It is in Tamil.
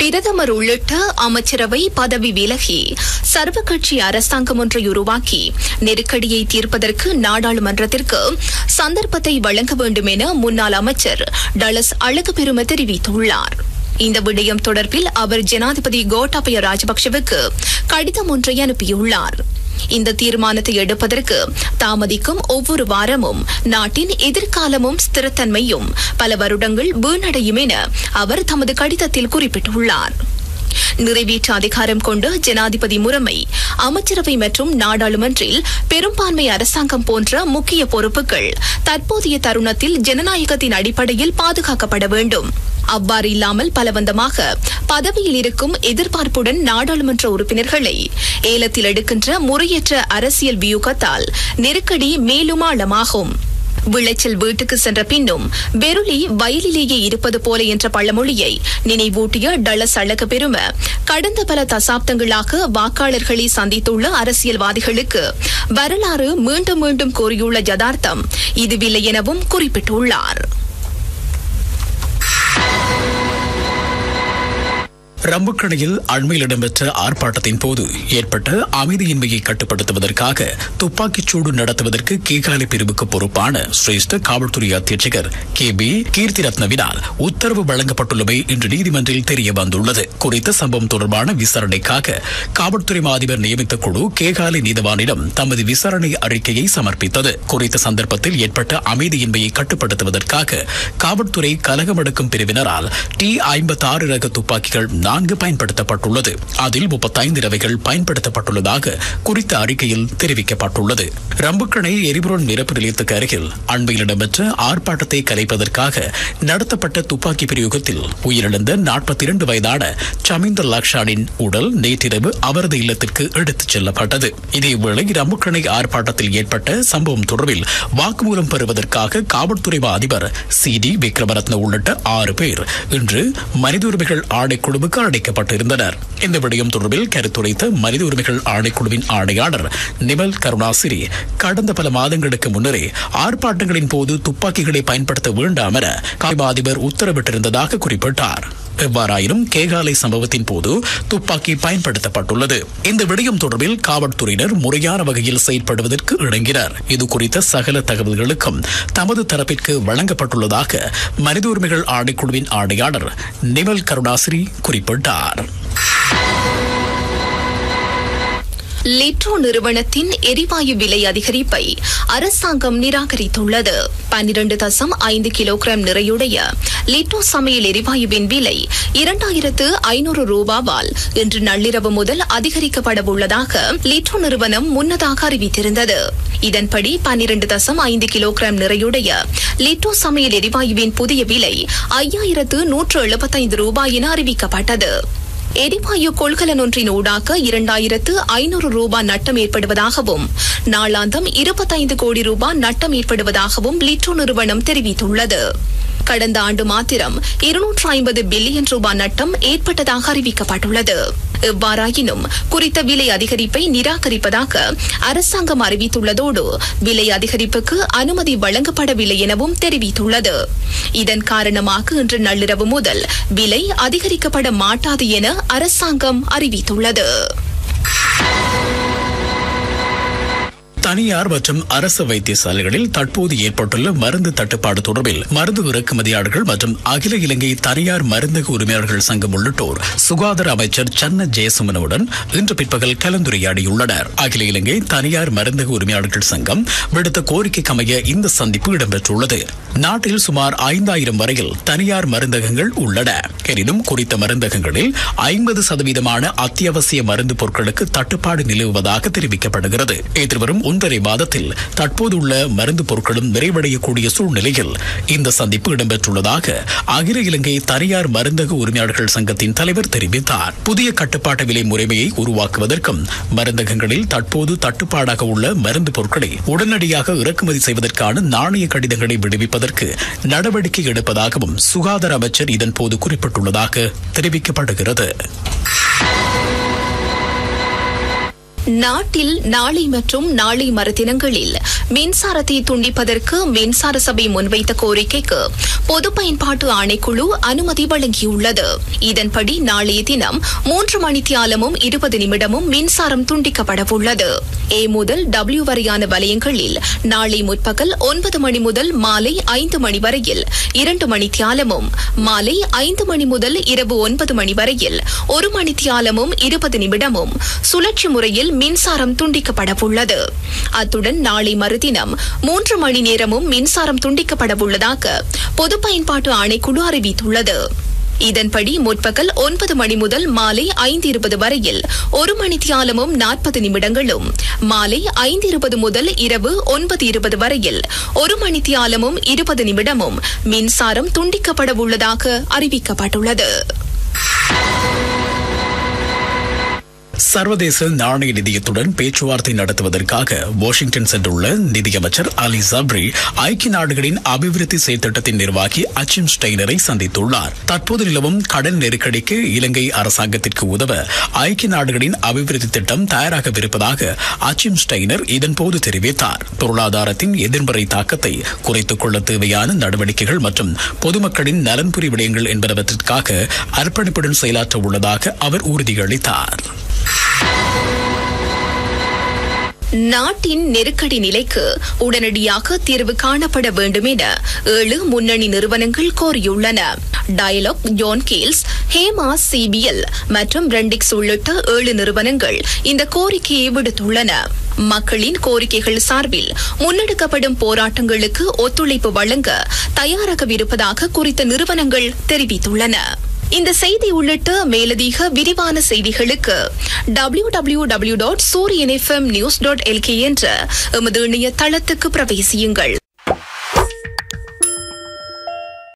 பிரதமர் உள்ளிட்ட அமைச்சரவை பதவி விலகி சர்வ கட்சி அரசாங்கம் ஒன்றை உருவாக்கி நெருக்கடியை தீர்ப்பதற்கு நாடாளுமன்றத்திற்கு சந்தர்ப்பத்தை வழங்க வேண்டும் என முன்னாள் அமைச்சர் டலஸ் அழகுபெரும தெரிவித்துள்ளார் இந்த விடயம் தொடர்பில் அவர் ஜனாதிபதி கோட்டாபய ராஜபக்சவுக்கு கடிதம் ஒன்றை அனுப்பியுள்ளார் இந்த தீர்மானத்தை எடுப்பதற்கு தாமதிக்கும் ஒவ்வொரு வாரமும் நாட்டின் எதிர்காலமும் ஸ்திரத்தன்மையும் பல வருடங்கள் வீணடையும் என அவர் தமது கடிதத்தில் குறிப்பிட்டுள்ளார் நிறைவேற்று அதிகாரம் கொண்ட ஜனாதிபதி முறைமை அமைச்சரவை மற்றும் நாடாளுமன்றில் பெரும்பான்மை அரசாங்கம் போன்ற முக்கிய பொறுப்புகள் தற்போதைய தருணத்தில் ஜனநாயகத்தின் அடிப்படையில் பாதுகாக்கப்பட வேண்டும் அவ்வாறு இல்லாமல் பலவந்தமாக பதவியில் இருக்கும் எதிர்பார்ப்புடன் நாடாளுமன்ற உறுப்பினர்களை ஏலத்தில் எடுக்கின்ற முறையற்ற அரசியல் வியூகத்தால் நெருக்கடி மேலும் ஆழமாகும் விளைச்சல் வீட்டுக்கு சென்ற பின்னும் வெருளி வயலிலேயே இருப்பது போல என்ற பழமொழியை நினைவூட்டிய டலஸ் அழக பெரும கடந்த பல தசாப்தங்களாக வாக்காளர்களை சந்தித்துள்ள அரசியல்வாதிகளுக்கு வரலாறு மீண்டும் மீண்டும் கூறியுள்ள யதார்த்தம் இதுவில்லை எனவும் குறிப்பிட்டுள்ளார் ரம்புக்கடையில் அண்மையில் இடம்பெற்ற ஆர்ப்பாட்டத்தின் போது ஏற்பட்ட அமைதியின்மையை கட்டுப்படுத்துவதற்காக துப்பாக்கிச் சூடு நடத்துவதற்கு கேகாலை பிரிவுக்கு பொறுப்பான சிரேஷ்ட காவல்துறை அத்தியட்சகர் கே பி கீர்த்தி ரத்னவினால் உத்தரவு வழங்கப்பட்டுள்ளமை இன்று நீதிமன்றில் தெரிய வந்துள்ளது குறித்த சம்பவம் தொடர்பான விசாரணைக்காக காவல்துறை மாதிபர் நியமித்த குழு கேகாலை நீதவானிடம் தமது விசாரணை அறிக்கையை சமர்ப்பித்தது குறித்த சந்தர்ப்பத்தில் ஏற்பட்ட அமைதியின்மையை கட்டுப்படுத்துவதற்காக காவல்துறை கலகமடுக்கும் பிரிவினரால் டி ஐம்பத்தி ஆறு ரக துப்பாக்கிகள் நான்கு பயன்படுத்தப்பட்டுள்ளது அதில் முப்பத்தைந்து ரவைகள் பயன்படுத்தப்பட்டுள்ளதாக குறித்த அறிக்கையில் தெரிவிக்கப்பட்டுள்ளது ரம்புக்கணை எரிபொருள் நிரப்பு நிலையத்துக்கு அருகில் அண்மையில் இடம்பெற்ற ஆர்ப்பாட்டத்தை கலைப்பதற்காக நடத்தப்பட்ட துப்பாக்கி பிரயோகத்தில் உயிரிழந்த நாற்பத்தி இரண்டு வயதான சமீந்தர் லக்ஷானின் உடல் நேற்றிரவு அவரது இல்லத்திற்கு எடுத்துச் செல்லப்பட்டது இதேவேளை ரம்புக்கணை ஆர்ப்பாட்டத்தில் ஏற்பட்ட சம்பவம் தொடர்பில் வாக்குமூலம் பெறுவதற்காக காவல்துறை அதிபர் சி டி விக்ரமரத்ன உள்ளிட்ட ஆறு பேர் இன்று மனித உரிமைகள் ஆணைக்குழுவுக்கு அழைக்கப்பட்டிருந்தனர் இந்த விடயம் தொடர்பில் கருத்துரைத்த மனித உரிமைகள் ஆணைக்குழுவின் ஆணையாளர் நிமல் கருணாசிரி கடந்த பல மாதங்களுக்கு முன்னரே ஆர்ப்பாட்டங்களின் போது துப்பாக்கிகளை பயன்படுத்த வேண்டாம் என காய்மா அதிபர் உத்தரவிட்டிருந்ததாக குறிப்பிட்டார் எவ்வாறாயினும் கேகாலை சம்பவத்தின் போது துப்பாக்கி பயன்படுத்தப்பட்டுள்ளது இந்த விடயம் தொடர்பில் காவல்துறையினர் முறையான வகையில் செயல்படுவதற்கு இணங்கினர் இது குறித்த சகல தகவல்களுக்கும் தமது தரப்பிற்கு வழங்கப்பட்டுள்ளதாக மனித உரிமைகள் ஆணைக்குழுவின் ஆணையாளர் நிமல் கருணாசிரி குறிப்பிட்டார் லிட்ரோ நிறுவனத்தின் எரிவாயு விலை அதிகரிப்பை அரசாங்கம் நிராகரித்துள்ளது பன்னிரண்டு தசம் ஐந்து கிலோகிராம் நிறையுடைய லிட்ரோ சமையல் எரிவாயுவின் விலை இரண்டாயிரத்து ஐநூறு ரூபாவால் இன்று நள்ளிரவு முதல் அதிகரிக்கப்பட உள்ளதாக லிட்ரோ நிறுவனம் முன்னதாக அறிவித்திருந்தது இதன்படி பன்னிரண்டு தசம் ஐந்து கிலோகிராம் நிறையுடைய லிட்ரோ சமையல் எரிவாயுவின் புதிய விலை ஐயாயிரத்து நூற்று எழுபத்தைந்து ரூபாய் என அறிவிக்கப்பட்டது எரிவாயு கொள்கலன் ஒன்றின் ஊடாக இரண்டாயிரத்து ஐநூறு ரூபாய் நட்டம் ஏற்படுவதாகவும் நாளாந்தம் இருபத்தைந்து கோடி ரூபாய் நட்டம் ஏற்படுவதாகவும் லிட்ரோ நிறுவனம் தெரிவித்துள்ளது கடந்த ஆண்டு மாத்திரம் இருநூற்று ஐம்பது பில்லியன் ரூபாய் நட்டம் ஏற்பட்டதாக அறிவிக்கப்பட்டுள்ளது எவ்வாறாயினும் குறித்த விலை அதிகரிப்பை நிராகரிப்பதாக அரசாங்கம் அறிவித்துள்ளதோடு விலை அதிகரிப்புக்கு அனுமதி வழங்கப்படவில்லை எனவும் தெரிவித்துள்ளது இதன் காரணமாக இன்று நள்ளிரவு முதல் விலை அதிகரிக்கப்பட மாட்டாது என அரசாங்கம் அறிவித்துள்ளது தனியார் மற்றும் அரசு வைத்தியசாலைகளில் தற்போது ஏற்பட்டுள்ள மருந்து தட்டுப்பாடு தொடர்பில் மருந்து இறக்குமதியாளர்கள் மற்றும் அகில இலங்கை தனியார் மருந்தக உரிமையாளர்கள் சங்கம் உள்ளிட்டோர் சுகாதார அமைச்சர் சன்ன ஜெயசுமனுடன் இன்று பிற்பகல் கலந்துரையாடியுள்ளனர் அகில இலங்கை தனியார் மருந்தக உரிமையாளர்கள் சங்கம் விடுத்த கோரிக்கைக்கு அமைய இந்த சந்திப்பு இடம்பெற்றுள்ளது நாட்டில் சுமார் ஐந்தாயிரம் வரையில் தனியார் மருந்தகங்கள் உள்ளன எனினும் குறித்த மருந்தகங்களில் ஐம்பது சதவீதமான அத்தியாவசிய மருந்து பொருட்களுக்கு தட்டுப்பாடு நிலவுவதாக தெரிவிக்கப்படுகிறது எதிர்வரும் ஒன்றரை மாதத்தில் தற்போதுள்ள மருந்து பொருட்களும் நிறைவடையக்கூடிய சூழ்நிலையில் இந்த சந்திப்பு இடம்பெற்றுள்ளதாக அகில இலங்கை தனியார் மருந்தக உரிமையாளர்கள் சங்கத்தின் தலைவர் தெரிவித்தார் புதிய கட்டுப்பாட்டு விலை முறைமையை உருவாக்குவதற்கும் மருந்தகங்களில் தற்போது தட்டுப்பாடாக உள்ள மருந்து பொருட்களை உடனடியாக இறக்குமதி செய்வதற்கான நாணய கடிதங்களை விடுவிப்பதற்கு நடவடிக்கை எடுப்பதாகவும் சுகாதார அமைச்சர் இதன்போது குறிப்பிட்டுள்ளதாக தெரிவிக்கப்படுகிறது நாட்டில் நாளை மற்றும் நாளை மறுதினங்களில் மின்சாரத்தை துண்டிப்பதற்கு மின்சார சபை முன்வைத்த கோரிக்கைக்கு பொது பயன்பாட்டு ஆணைக்குழு அனுமதி வழங்கியுள்ளது இதன்படி நாளைய தினம் மூன்று மணித்தியாலமும் இருபது நிமிடமும் மின்சாரம் துண்டிக்கப்படவுள்ளது ஏ முதல் டபிள்யூ வரையான வலயங்களில் நாளை முற்பகல் ஒன்பது மணி முதல் மாலை ஐந்து மணி வரையில் இரண்டு மணித்தியாலமும் மாலை ஐந்து மணி முதல் இரவு ஒன்பது மணி வரையில் ஒரு மணித்தியாலமும் இருபது நிமிடமும் சுழற்சி முறையில் மின்சாரம் துண்டிக்கப்படவுள்ளது அத்துடன் நாளை மறுதினம் மூன்று மணி நேரமும் மின்சாரம் துண்டிக்கப்படவுள்ளதாக பொது பயன்பாட்டு ஆணைக்குழு அறிவித்துள்ளது இதன்படி முற்பகல் ஒன்பது மணி முதல் மாலை ஐந்து இருபது வரையில் ஒரு மணித்தியாலமும் நாற்பது நிமிடங்களும் மாலை ஐந்து இருபது முதல் இரவு ஒன்பது இருபது வரையில் ஒரு மணித்தியாலமும் இருபது நிமிடமும் மின்சாரம் துண்டிக்கப்பட உள்ளதாக அறிவிக்கப்பட்டுள்ளது சர்வதேச நாணய நிதியத்துடன் பேச்சுவார்த்தை நடத்துவதற்காக வாஷிங்டன் சென்றுள்ள நிதியமைச்சர் அலி சப்ரி ஐக்கிய நாடுகளின் அபிவிருத்தி செயற்திட்டத்தின் நிர்வாகி அச்சிம் ஸ்டெய்னரை சந்தித்துள்ளார் தற்போது நிலவும் கடன் நெருக்கடிக்கு இலங்கை அரசாங்கத்திற்கு உதவ ஐக்கிய நாடுகளின் அபிவிருத்தி திட்டம் தயாராகவிருப்பதாக அச்சிம் ஸ்டெய்னர் இதன்போது தெரிவித்தார் பொருளாதாரத்தின் எதிர்மறை தாக்கத்தை குறைத்துக் கொள்ள தேவையான நடவடிக்கைகள் மற்றும் பொதுமக்களின் நலன்புரி விடயங்கள் என்பனவற்றிற்காக அர்ப்பணிப்புடன் செயலாற்ற உள்ளதாக அவர் உறுதியளித்தார் நாட்டின் நெருக்கடி நிலைக்கு உடனடியாக தீர்வு காணப்பட வேண்டும் என ஏழு முன்னணி நிறுவனங்கள் கோரியுள்ளன Dialog John Keells Hemas CBL மற்றும் ரெண்டிக்ஸ் உள்ளிட்ட ஏழு நிறுவனங்கள் இந்த கோரிக்கையை விடுத்துள்ளன மக்களின் கோரிக்கைகள் சார்பில் முன்னெடுக்கப்படும் போராட்டங்களுக்கு ஒத்துழைப்பு வழங்க தயாராகவிருப்பதாக குறித்த நிறுவனங்கள் தெரிவித்துள்ளன இந்த செய்தி உள்ளிட்ட மேலதிக விரிவான செய்திகளுக்கு W W W dot Sooriyan FM news dot LK என்ற எமது இணைய தளத்துக்கு பிரவேசியுங்கள்